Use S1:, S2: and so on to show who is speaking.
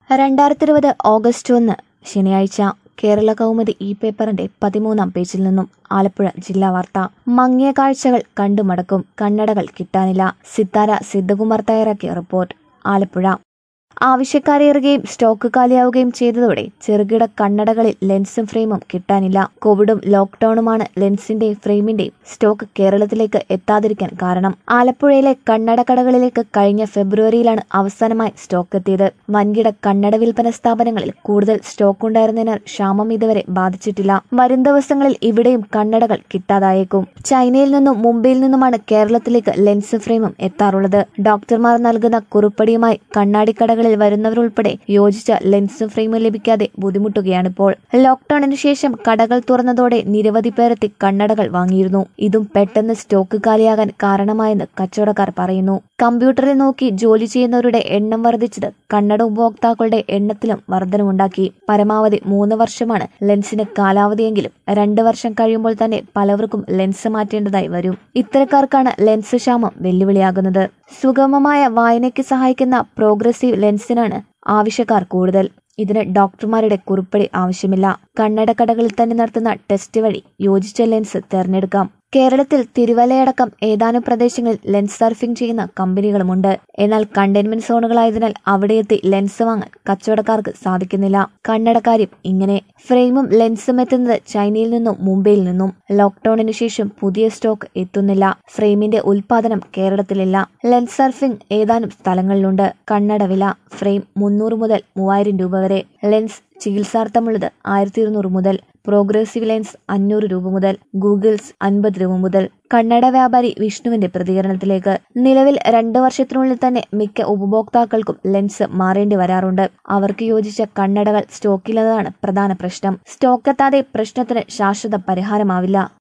S1: രണ്ടായിരത്തി ഇരുപത് ഓഗസ്റ്റ് ഒന്ന് ശനിയാഴ്ച കേരള കൗമുദി ഈ പേപ്പറിന്റെ പതിമൂന്നാം പേജിൽ നിന്നും ആലപ്പുഴ ജില്ലാ വാർത്ത മങ്ങിയ കാഴ്ചകൾ കണ്ടു മടക്കും കണ്ണടകൾ കിട്ടാനില്ല സിത്താര സിദ്ധകുമാർ തയ്യാറാക്കിയ റിപ്പോർട്ട് ആലപ്പുഴ ആവശ്യക്കാരേറുകയും സ്റ്റോക്ക് കാലിയാവുകയും ചെയ്തതോടെ ചെറുകിട കണ്ണടകളിൽ ലെൻസും ഫ്രെയിമും കിട്ടാനില്ല കോവിഡും ലോക്ക്ഡൌണുമാണ് ലെൻസിന്റെയും ഫ്രെയിമിന്റെയും സ്റ്റോക്ക് കേരളത്തിലേക്ക് എത്താതിരിക്കാൻ കാരണം ആലപ്പുഴയിലെ കണ്ണട കടകളിലേക്ക് കഴിഞ്ഞ ഫെബ്രുവരിയിലാണ് അവസാനമായി സ്റ്റോക്ക് എത്തിയത് വൻകിട കണ്ണട വിൽപ്പന സ്ഥാപനങ്ങളിൽ കൂടുതൽ സ്റ്റോക്ക് ഉണ്ടായിരുന്നതിനാൽ ക്ഷാമം ഇതുവരെ ബാധിച്ചിട്ടില്ല വരും ദിവസങ്ങളിൽ ഇവിടെയും കണ്ണടകൾ കിട്ടാതായേക്കും ചൈനയിൽ നിന്നും മുംബൈയിൽ നിന്നുമാണ് കേരളത്തിലേക്ക് ലെൻസ് ഫ്രെയിമും എത്താറുള്ളത് ഡോക്ടർമാർ നൽകുന്ന കുറിപ്പടിയുമായി കണ്ണാടിക്കടകളിൽ വരുന്നവരുൾപ്പെടെ യോജിച്ച ലെൻസും ഫ്രെയിമും ലഭിക്കാതെ ബുദ്ധിമുട്ടുകയാണിപ്പോൾ ലോക്ക്ഡൌണിന് ശേഷം കടകൾ തുറന്നതോടെ നിരവധി പേരെത്തി കണ്ണടകൾ വാങ്ങിയിരുന്നു ഇതും പെട്ടെന്ന് സ്റ്റോക്ക് കാലിയാകാൻ കാരണമായെന്ന് കച്ചവടക്കാർ പറയുന്നു കമ്പ്യൂട്ടറിൽ നോക്കി ജോലി ചെയ്യുന്നവരുടെ എണ്ണം വർദ്ധിച്ചത് കണ്ണട ഉപഭോക്താക്കളുടെ എണ്ണത്തിലും വർധനമുണ്ടാക്കി പരമാവധി മൂന്ന് വർഷമാണ് ലെൻസിന് കാലാവധിയെങ്കിലും രണ്ട് വർഷം കഴിയുമ്പോൾ തന്നെ പലവർക്കും ലെൻസ് മാറ്റേണ്ടതായി വരും ഇത്തരക്കാർക്കാണ് ലെൻസ് ക്ഷാമം വെല്ലുവിളിയാകുന്നത് സുഗമമായ വായനയ്ക്ക് സഹായിക്കുന്ന പ്രോഗ്രസീവ് ലെൻസിനാണ് ആവശ്യക്കാർ കൂടുതൽ ഇതിന് ഡോക്ടർമാരുടെ കുറിപ്പടി ആവശ്യമില്ല കണ്ണട കടകളിൽ തന്നെ നടത്തുന്ന ടെസ്റ്റ് വഴി യോജിച്ച ലെൻസ് തിരഞ്ഞെടുക്കാം കേരളത്തിൽ തിരുവല്ലയടക്കം ഏതാനും പ്രദേശങ്ങളിൽ ലെൻസ് സർഫിംഗ് ചെയ്യുന്ന കമ്പനികളുമുണ്ട് എന്നാൽ കണ്ടെയ്ൻമെന്റ് സോണുകളായതിനാൽ അവിടെയെത്തി ലെൻസ് വാങ്ങാൻ കച്ചവടക്കാർക്ക് സാധിക്കുന്നില്ല കണ്ണടക്കാരും ഇങ്ങനെ ഫ്രെയിമും ലെൻസും എത്തുന്നത് ചൈനയിൽ നിന്നും മുംബൈയിൽ നിന്നും ലോക്ക്ഡൌണിന് ശേഷം പുതിയ സ്റ്റോക്ക് എത്തുന്നില്ല ഫ്രെയിമിന്റെ ഉൽപാദനം കേരളത്തിലില്ല ലെൻസ് സർഫിംഗ് ഏതാനും സ്ഥലങ്ങളിലുണ്ട് കണ്ണട വില ഫ്രെയിം മുന്നൂറ് മുതൽ മൂവായിരം രൂപ വരെ ലെൻസ് ചികിത്സാർത്ഥമുള്ളത് ആയിരത്തി ഇരുന്നൂറ് മുതൽ പ്രോഗ്രസീവ് ലെൻസ് അഞ്ഞൂറ് രൂപ മുതൽ ഗൂഗിൾസ് അൻപത് രൂപ മുതൽ കണ്ണട വ്യാപാരി വിഷ്ണുവിന്റെ പ്രതികരണത്തിലേക്ക് നിലവിൽ രണ്ടു വർഷത്തിനുള്ളിൽ തന്നെ മിക്ക ഉപഭോക്താക്കൾക്കും ലെൻസ് മാറേണ്ടി വരാറുണ്ട് അവർക്ക് യോജിച്ച കണ്ണടകൾ സ്റ്റോക്കില്ലെന്നതാണ് പ്രധാന പ്രശ്നം സ്റ്റോക്ക് എത്താതെ പ്രശ്നത്തിന് ശാശ്വത പരിഹാരമാവില്ല